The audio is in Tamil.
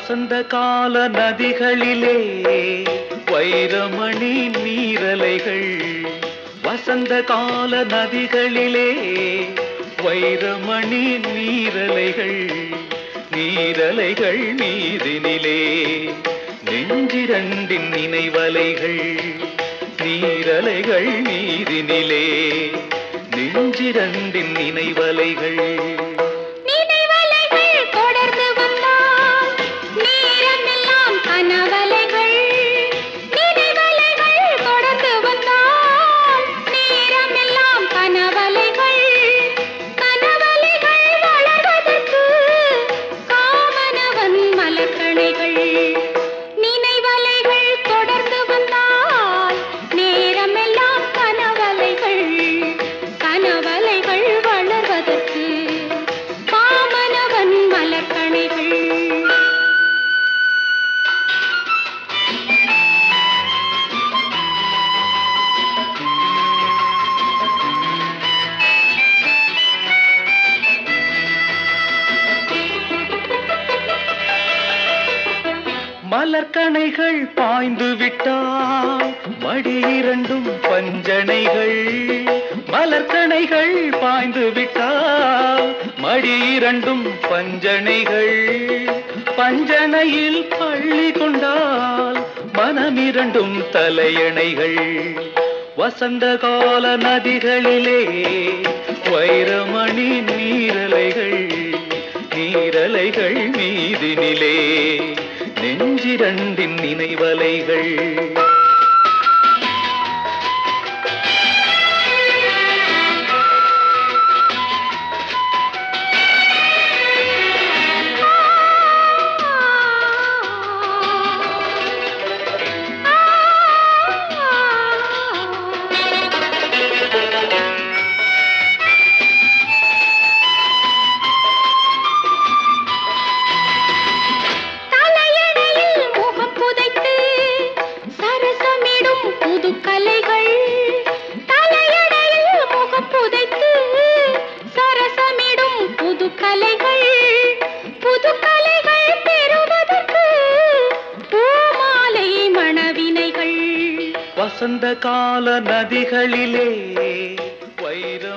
வசந்த கால நதிகளிலே வைரமணி நீரலைகள் வசந்த கால நதிகளிலே வைரமணி நீரலைகள் நீரலைகள் மீதினிலே நெஞ்சிரண்டின் நினைவலைகள் நீரலைகள் மீதினிலே நெஞ்சிரண்டின் நினைவலைகள் நினைவலைகள் தொடர்ந்து வந்தால் நேரமெல்லாம் கனவலைகள் நினைவலைகள் தொடர்ந்து வந்தால் நேரமெல்லாம் கனவலைகள் கனவலைகள் வளர்வதற்கு காமனவன் மலர்கணைகள் நினைவலைகள் தொடர்ந்து வந்தால் நேரமெல்லாம் கனவலைகள் கனவலைகள் வளர்வதற்கு காமனவன் மலர்கணைகள் மலர்கணைகள் பாய்ந்து விட்டால் மடி இரண்டும் பஞ்சனைகள் மலர்கணைகள் பாய்ந்து விட்டால் மடி இரண்டும் பஞ்சனைகள் பஞ்சனையில் பள்ளி கொண்டால் மனமிரண்டும் தலையணைகள் வசந்த கால நதிகளிலே வைரமணி நீரலைகள் நீரலைகள் மீதினிலே நெஞ்சிரண்டின் நினைவலைகள் தலையணையில் முகம் புதைத்து சரசமிடும் புது கலைகள் தலையணையில் முகம் புதைத்து சரசமிடும் புது கலைகள் புது கலைகள் பெறுவதற்கு பூமாலை மணவினைகள் வசந்த கால நதிகளிலே வைர